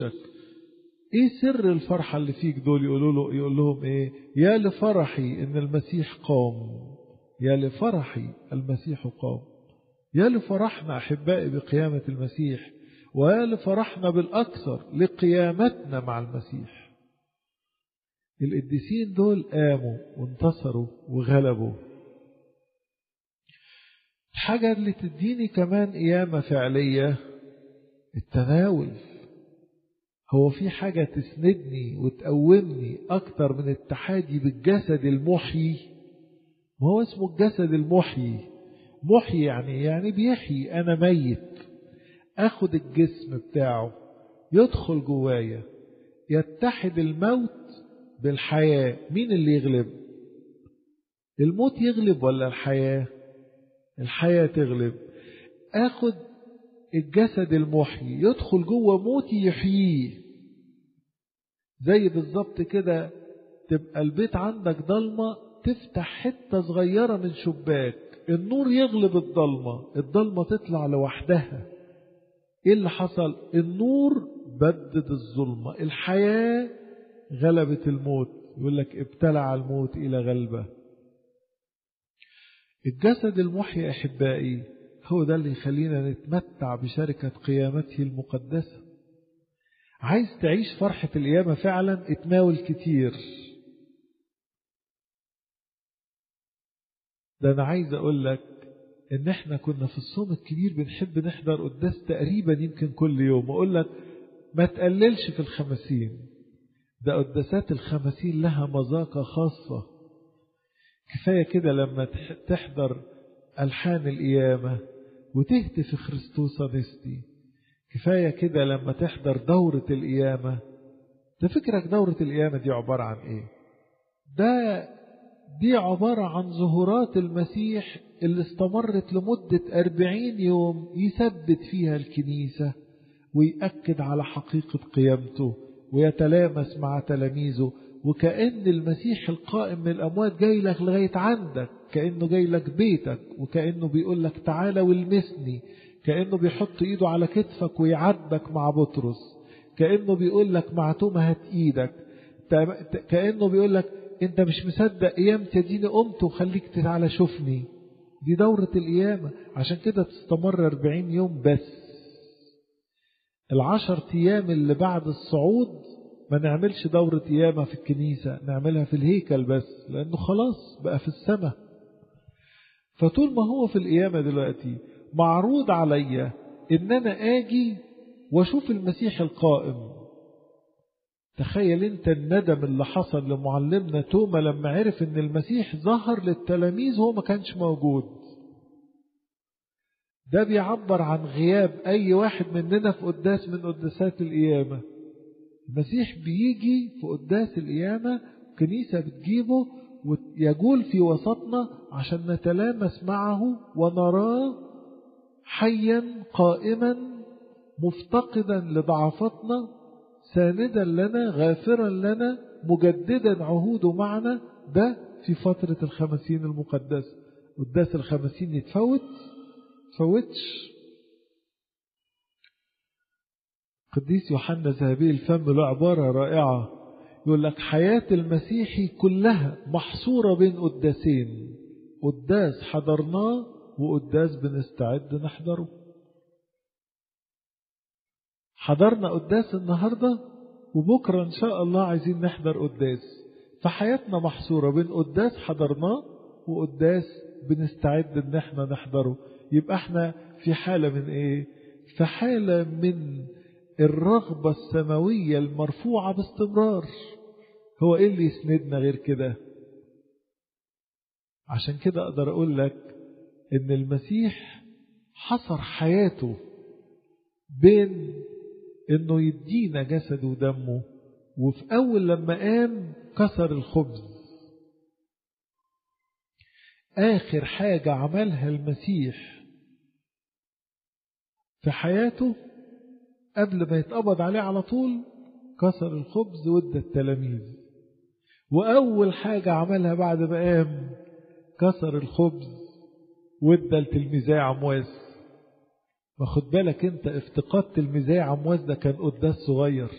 ايه سر الفرحة اللي فيك دول يقولوا له يقول لهم ايه يا لفرحي ان المسيح قام يا لفرحي المسيح قام يا لفرحنا احبائي بقيامة المسيح ويا لفرحنا بالاكثر لقيامتنا مع المسيح القديسين دول قاموا وانتصروا وغلبوا الحاجة اللي تديني كمان قيامة فعلية التناول هو في حاجة تسندني وتقومني أكتر من التحادي بالجسد المحيي ما هو اسمه الجسد المحيي محيي يعني يعني بيحيي أنا ميت أخد الجسم بتاعه يدخل جوايا يتحد الموت بالحياة مين اللي يغلب الموت يغلب ولا الحياة الحياة تغلب أخد الجسد المحيي يدخل جوه موتي يحييه زي بالظبط كده تبقى البيت عندك ضلمة تفتح حتة صغيرة من شباك النور يغلب الضلمة الضلمة تطلع لوحدها ايه اللي حصل النور بدد الظلمة الحياة غلبت الموت يقول لك ابتلع الموت إلى غلبة الجسد المحيي أحبائي هو ده اللي يخلينا نتمتع بشركة قيامته المقدسة عايز تعيش فرحة القيامة فعلا اتناول كتير ده أنا عايز أقول لك إن إحنا كنا في الصوم الكبير بنحب نحضر قداس تقريبا يمكن كل يوم أقول لك ما تقللش في الخمسين ده قداسات الخمسين لها مذاقة خاصة كفاية كده لما تحضر ألحان القيامة وتهتف خريستوس نستي كفاية كده لما تحضر دورة القيامة تفكرك دورة القيامة دي عبارة عن ايه ده دي عبارة عن ظهورات المسيح اللي استمرت لمدة أربعين يوم يثبت فيها الكنيسة ويأكد على حقيقة قيامته ويتلامس مع تلاميذه وكأن المسيح القائم من الأموات جاي لك لغاية عندك كأنه جاي لك بيتك وكأنه بيقول لك تعالى والمسني كأنه بيحط إيده على كتفك ويعاتبك مع بطرس كأنه بيقول لك مع تومة هات إيدك كأنه بيقول لك أنت مش مصدق قيامتي اديني قمت وخليك تعالى شوفني دي دورة القيامة عشان كده تستمر 40 يوم بس العشر أيام اللي بعد الصعود ما نعملش دورة قيامة في الكنيسة نعملها في الهيكل بس لأنه خلاص بقى في السماء فطول ما هو في القيامة دلوقتي معروض عليا إن أنا آجي وأشوف المسيح القائم تخيل أنت الندم اللي حصل لمعلمنا توما لما عرف إن المسيح ظهر للتلاميذ هو ما كانش موجود ده بيعبر عن غياب أي واحد مننا في قداس من قداسات القيامة المسيح بيجي في قداس القيامة كنيسة بتجيبه ويجول في وسطنا عشان نتلامس معه ونراه حيا قائما مفتقدا لضعفتنا ساندا لنا غافرا لنا مجددا عهوده معنا ده في فترة الخمسين المقدسة قداس الخمسين يتفوت تفوتش قديس يوحنا ذهبي الفم له عبارة رائعة يقول لك حياة المسيحي كلها محصورة بين قداسين قداس حضرناه وقداس بنستعد نحضره حضرنا قداس النهاردة وبكرة إن شاء الله عايزين نحضر قداس فحياتنا محصورة بين قداس حضرناه وقداس بنستعد إن احنا نحضره يبقى احنا في حالة من ايه في حالة من الرغبة السماوية المرفوعة باستمرار هو ايه اللي يسندنا غير كده عشان كده اقدر اقول لك ان المسيح حصر حياته بين انه يدينا جسده ودمه وفي اول لما قام كسر الخبز اخر حاجة عملها المسيح في حياته قبل ما يتقبض عليه على طول كسر الخبز وادى التلاميذ وأول حاجة عملها بعد ما قام كسر الخبز وادى لتلميذي عمواس واخد بالك انت افتقاد تلميذي عمواس ده كان قداس صغير